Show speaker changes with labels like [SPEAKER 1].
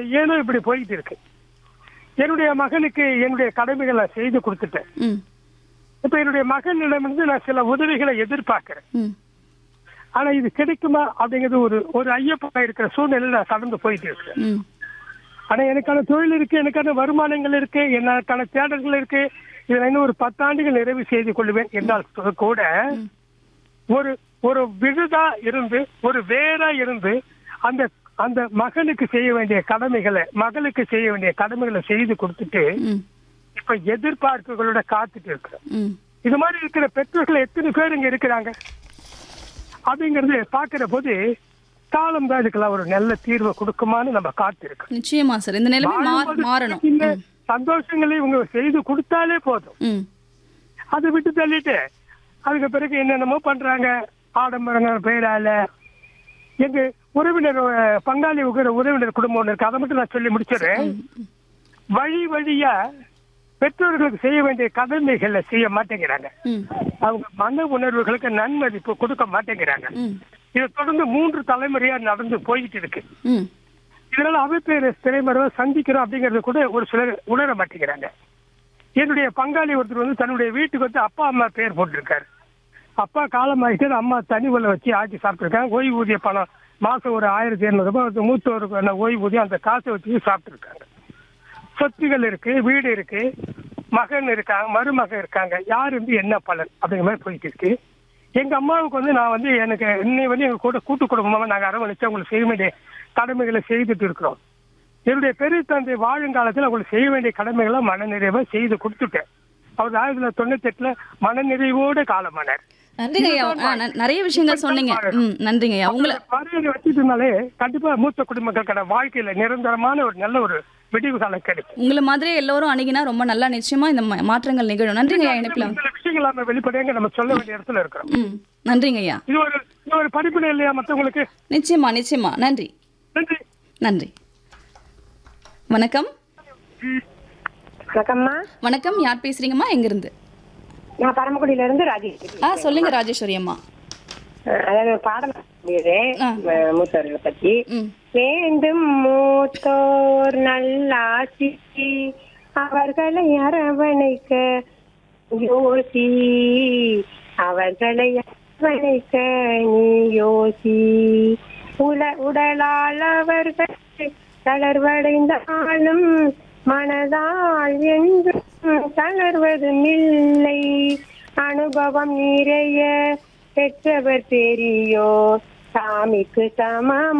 [SPEAKER 1] ஏனோ இப்படி போயிட்டு இருக்கு என்னுடைய மகனுக்கு என்னுடைய கடமைகளை செய்து கொடுத்துட்டேன்
[SPEAKER 2] ம்
[SPEAKER 1] இப்ப என்னுடைய மகனிடமிருந்து நான் சில உதவிகளை எதிர்பார்க்கிறேன்
[SPEAKER 2] ம்
[SPEAKER 1] ஆனா இது கிடைக்குமா அப்படிங்கிறது ஒரு ஒரு ஐயப்பா இருக்கிற சூழ்நிலையில நான் கடந்து போயிட்டு இருக்கேன்
[SPEAKER 2] ம்
[SPEAKER 1] ஆனா எனக்கான தொழில் இருக்கு எனக்கான வருமானங்கள் இருக்கு எனக்கான தேடல்கள் இருக்கு இதுல இன்னும் ஒரு பத்தாண்டுகள் நிறைவு செய்து கொள்வேன் என்றால் கூட ஒரு ஒரு விழுதா இருந்து ஒரு வேரா இருந்து அந்த அந்த மகனுக்கு செய்ய வேண்டிய கடமைகளை மகளுக்கு செய்ய வேண்டிய கடமைகளை செய்து கொடுத்துட்டு
[SPEAKER 2] ம்
[SPEAKER 1] இப்ப எதிர்பார்ப்புகளோட காத்துட்டு இருக்கிறோம்
[SPEAKER 2] ம்
[SPEAKER 1] இது மாதிரி இருக்கிற பெற்றோர்கள் எத்தனை பேர் இங்க இருக்கிறாங்க அப்படிங்கறது பாக்குற போது காலம் தான் இதுக்கெல்லாம் ஒரு நல்ல தீர்வை கொடுக்குமான்னு நம்ம காத்து இருக்கோம்
[SPEAKER 2] நிச்சயமா சார் இந்த நிலைமை மாற
[SPEAKER 1] வாழும்போது
[SPEAKER 2] மாறணும்
[SPEAKER 1] இந்த சந்தோஷங்களை இவங்க செய்து கொடுத்தாலே போதும்
[SPEAKER 2] ம்
[SPEAKER 1] அதை விட்டு தள்ளிட்டு அதுக்கு பிறகு என்னென்னமோ பண்றாங்க ஆடம்பரங்கிற பெயரால எங்க உறவினர் அஹ், பங்காளி உகிற உறவினர் குடும்பம் ஒண்ணு இருக்கு அதை மட்டும் நான் சொல்லி முடிச்சிடுறேன் வழி வழியா பெற்றோர்களுக்கு செய்ய வேண்டிய கடமைகளை செய்ய மாட்டேங்கிறாங்க
[SPEAKER 2] ம்
[SPEAKER 1] அவங்க மன உணர்வுகளுக்கு நன்மதிப்பு கொடுக்க மாட்டேங்கிறாங்க
[SPEAKER 2] ம்
[SPEAKER 1] இது தொடர்ந்து மூன்று தலைமுறையா நடந்து போயிட்டு இருக்கு
[SPEAKER 2] ம்
[SPEAKER 1] இதனால அவப்பேறு திரைமறைவை சந்திக்கிறோம் அப்படிங்கறது கூட ஒரு சிலர் உணர மாட்டேங்கிறாங்க என்னுடைய பங்காளி ஒருத்தர் வந்து தன்னுடைய வீட்டுக்கு வந்து அப்பா அம்மா பேர் போட்டிருக்காரு அப்பா காலமாயிட்டு அம்மா தனி உள்ள வச்சு ஆக்கி சாப்பிட்டுருக்காங்க ஓய்வூதிய பணம் மாசம் ஒரு ஆயிரத்தி இருநூறு ரூபாய் வந்து மூத்தவருக்கு ஓய்வூதியம் அந்த காசை வச்சு சாப்பிட்டுருக்காங்க சொத்துகள் இருக்கு வீடு இருக்கு மகன் இருக்காங்க மருமகன் இருக்காங்க யார் வந்து என்ன பலன் அப்படிங்கிற மாதிரி போயிட்டு இருக்கு எங்க அம்மாவுக்கு வந்து நான் வந்து எனக்கு இன்னை வந்து எங்க கூட கூட்டு குடும்பமா நாங்க அரவணைச்சு அவங்களுக்கு செய்ய வேண்டிய கடமைகளை செய்துட்டு இருக்கிறோம் என்னுடைய பெரிய தந்தை வாழும் காலத்தில் அவங்களுக்கு செய்ய வேண்டிய கடமைகளை மனநிறைவா செய்து கொடுத்துட்டேன் அவர் ஆயிரத்தி தொள்ளாயிரத்தி தொண்ணூத்தி எட்டுல மனநிறைவோட காலமானார்
[SPEAKER 2] நன்றிங்க ஐயா ஆ, ந- நிறைய விஷயங்கள் சொன்னீங்க ம் நன்றிங்க ஐயா உங்களை
[SPEAKER 1] வரையறை வச்சுட்டுனாலே கண்டிப்பா மூத்த குடும்பங்களுக்கான வாழ்க்கையில நிரந்தரமான ஒரு நல்ல ஒரு விடிவு காலம் கிடைக்கும்
[SPEAKER 2] உங்களை மாதிரி எல்லோரும் அணுகினா ரொம்ப நல்லா நிச்சயமா இந்த மா- மாற்றங்கள் நிகழும் நன்றிங்க ஐயா இணைப்பில்
[SPEAKER 1] சில விஷயங்கள் நம்ம வெளிப்படையாக நம்ம சொல்ல வேண்டிய இடத்துல இருக்கிறோம்
[SPEAKER 2] ம் நன்றிங்க ஐயா
[SPEAKER 1] இது ஒரு இது ஒரு படிப்பினை இல்லையா மத்தவங்களுக்கு
[SPEAKER 2] நிச்சயமா நிச்சயமா நன்றி
[SPEAKER 1] நன்றி
[SPEAKER 2] நன்றி வணக்கம்
[SPEAKER 3] வணக்கம்மா
[SPEAKER 2] வணக்கம் யார் பேசுறீங்கம்மா எங்கிருந்து
[SPEAKER 3] நான் பரமக்குடியில இருந்து ராஜேஷ்
[SPEAKER 2] ஆ சொல்லுங்க ராஜேஸ்வரி அம்மா
[SPEAKER 3] அஹ் அதாவது ஒரு பாடம் சொல்லிடுறேன்
[SPEAKER 2] ஆ.
[SPEAKER 3] அஹ் மூத்தவர்களை பத்தி
[SPEAKER 2] ம்
[SPEAKER 3] வேண்டும் மூத்தோர் நல்லாசி அவர்களை அரவணைக்க யோசி அவர்களை அரவணைக்க நீ யோசி உல உடலால் அவர்கள் தளர்வடைந்தாலும் மனதால் என்றும் தளர்வதும் இல்லை அனுபவம் நிறைய பெற்றவர் பெரியோர் சாமிக்கு சமம்